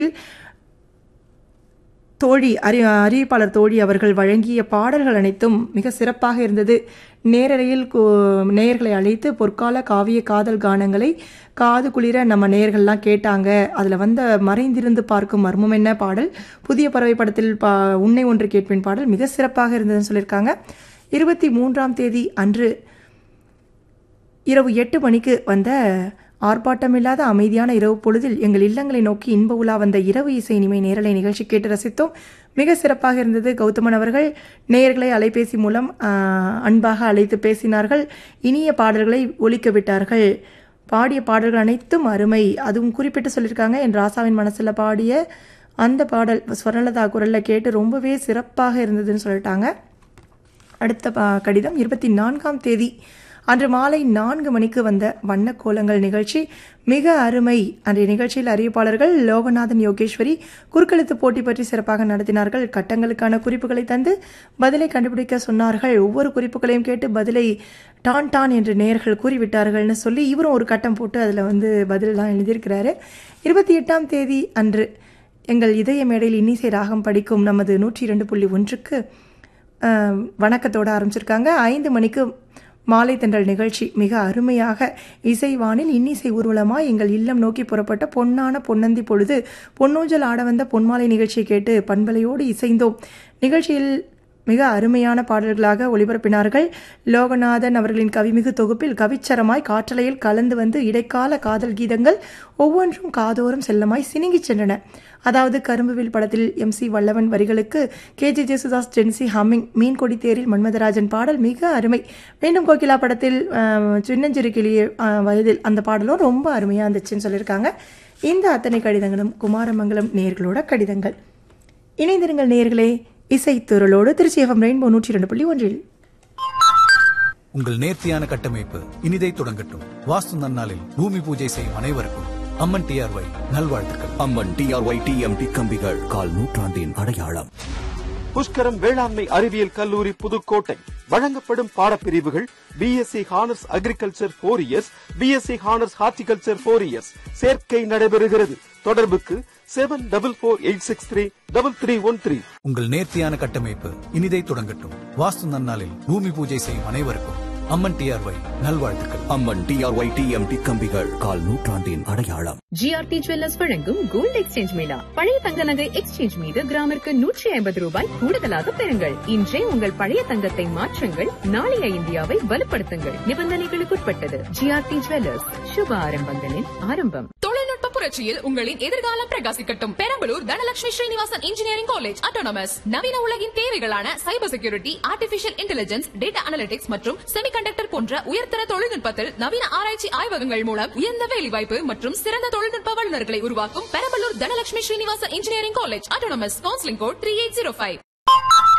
தோழி அறி அறிவிப்பாளர் தோழி அவர்கள் வழங்கிய பாடல்கள் அனைத்தும் மிக சிறப்பாக இருந்தது நேரலையில் கு- நேயர்களை அழைத்து பொற்கால காவிய காதல் கானங்களை காது குளிர நம்ம நேயர்கள்லாம் கேட்டாங்க அதில் வந்த மறைந்திருந்து பார்க்கும் மர்மம் என்ன பாடல் புதிய பறவை படத்தில் பா உன்னை ஒன்று கேட்பின் பாடல் மிக சிறப்பாக இருந்ததுன்னு சொல்லியிருக்காங்க இருபத்தி மூன்றாம் தேதி அன்று இரவு எட்டு மணிக்கு வந்த ஆர்ப்பாட்டமில்லாத அமைதியான இரவு பொழுதில் எங்கள் இல்லங்களை நோக்கி இன்ப உலா வந்த இரவு இசை இனிமை நேரலை நிகழ்ச்சி கேட்டு ரசித்தோம் மிக சிறப்பாக இருந்தது கௌதமன் அவர்கள் நேயர்களை அலைபேசி மூலம் ஆஹ், அன்பாக அழைத்து பேசினார்கள் இனிய பாடல்களை ஒலிக்க விட்டார்கள் பாடிய பாடல்கள் அனைத்தும் அருமை அதுவும் குறிப்பிட்டு சொல்லியிருக்காங்க என் ராசாவின் மனசில் பாடிய அந்த பாடல் ஸ்வர்ணலதா குரலில் கேட்டு ரொம்பவே சிறப்பாக இருந்ததுன்னு சொல்லிட்டாங்க அடுத்த ப- கடிதம் இருபத்தி நான்காம் தேதி அன்று மாலை நான்கு மணிக்கு வந்த வண்ண கோலங்கள் நிகழ்ச்சி மிக அருமை அன்றைய நிகழ்ச்சியில் அறிவிப்பாளர்கள் லோகநாதன் யோகேஸ்வரி குறுக்கெழுத்து போட்டி பற்றி சிறப்பாக நடத்தினார்கள் கட்டங்களுக்கான குறிப்புகளை தந்து பதிலை கண்டுபிடிக்க சொன்னார்கள் ஒவ்வொரு குறிப்புகளையும் கேட்டு பதிலை டான் டான் என்று நேர்கள் கூறிவிட்டார்கள்னு சொல்லி இவரும் ஒரு கட்டம் போட்டு அதில் வந்து பதிலெல்லாம் எழுதியிருக்கிறாரு இருபத்தி எட்டாம் தேதி அன்று எங்கள் இதய மேடையில் இன்னிசை ராகம் படிக்கும் நமது நூற்றி இரண்டு புள்ளி ஒன்றுக்கு ஆஹ், வணக்கத்தோட ஆரம்பிச்சிருக்காங்க ஐந்து மணிக்கு மாலை தென்றல் நிகழ்ச்சி மிக அருமையாக இசைவானில் இன்னிசை ஊர்வலமாய் எங்கள் இல்லம் நோக்கி புறப்பட்ட பொன்னான பொன்னந்தி பொழுது பொன்னூஞ்சல் ஆட வந்த பொன்மாலை நிகழ்ச்சியை கேட்டு பண்பலையோடு இசைந்தோம் நிகழ்ச்சியில் மிக அருமையான பாடல்களாக ஒளிபரப்பினார்கள் லோகநாதன் அவர்களின் கவிமிகு தொகுப்பில் கவிச்சரமாய் காற்றலையில் கலந்து வந்து இடைக்கால காதல் கீதங்கள் ஒவ்வொன்றும் காதோறும் செல்லமாய் சினுங்கிச் சென்றன அதாவது கரும்புவில் படத்தில் எம் சி வல்லவன் வரிகளுக்கு K J Jesudas Jency humming மீன்கொடி தேரில் மன்மதராஜன் பாடல் மிக அருமை மீண்டும் கோகிலா படத்தில் ஆஹ், சின்னஞ்சிறு கிளிய ஆஹ், வயதில் அந்த பாடலும் ரொம்ப அருமையாக இருந்துச்சுன்னு சொல்லியிருக்காங்க இந்த அத்தனை கடிதங்களும் குமாரமங்கலம் நேர்களோட கடிதங்கள் இணைந்திருங்கள் நேர்களே இசைத்துறலோடு திருச்சி எஃப்எம் ரெயின்போ நூற்றி இரண்டு புள்ளி ஒன்றில் உங்கள் நேர்த்தியான கட்டமைப்பு இனிதை தொடங்கட்டும் வாஸ்து நன்னாளில் பூமி பூஜை செய்யும் அனைவருக்கும் அம்மன் டிஆர்ஒய் நல்வாழ்த்துக்கள் அம்மன் டிஆர்ஒய் டிஎம்டி கம்பிகள் கால் நூற்றாண்டின் அடையாளம் புஷ்கரம் வேளாண்மை அறிவியல் கல்லூரி புதுக்கோட்டை வழங்கப்படும் பாடப்பிரிவுகள் BSc honours agriculture four years BSc honours horticulture four years சேர்க்கை நடைபெறுகிறது தொடர்புக்கு seven double four eight six three double three one three உங்கள் நேர்த்தியான கட்டமைப்பு இனிதை தொடங்கட்டும் வாஸ்து நன்னாளில் பூமி பூஜை செய்யும் அனைவருக்கும் அம்மன் டிஆர்ஒய் நல்வாழ்த்துக்கள் அம்மன் டிஆர்ஒய் டிஎம்டி கம்பிகள் கால் நூற்றாண்டின் அடையாளம் ஜிஆர்டி ஜுவல்லர்ஸ் வழங்கும் கோல்ட் எக்ஸ்சேஞ்ச் மேளா பழைய தங்க நகை எக்ஸ்சேஞ்ச் மீது கிராமிற்கு நூற்றி ஐம்பது ரூபாய் கூடுதலாக பெறுங்கள் இன்றே உங்கள் பழைய தங்கத்தை மாற்றுங்கள் நாளைய இந்தியாவை வலுப்படுத்துங்கள் நிபந்தனைகளுக்குட்பட்டது ஜிஆர்டி ஜுவல்லர்ஸ் சுப ஆரம்பங்களின் ஆரம்பம் தொழில்நுட்ப புரட்சியில் உங்களின் எதிர்காலம் பிரகாசிக்கட்டும் Perambalur Dhanalakshmi Srinivasan engineering college autonomous நவீன உலகின் தேவைகளான cyber security artificial intelligence data analytics மற்றும் செமிகண்டக்டர் போன்ற உயர்தர தொழில்நுட்பத்தில் நவீன ஆராய்ச்சி ஆய்வகங்கள் மூலம் உயர்ந்த வேலைவாய்ப்பு மற்றும் சிறந்த தொழில்நுட்ப வல்லுநர்களை உருவாக்கும் Perambalur Dhanalakshmi Srinivasan engineering college autonomous counselling code three eight zero five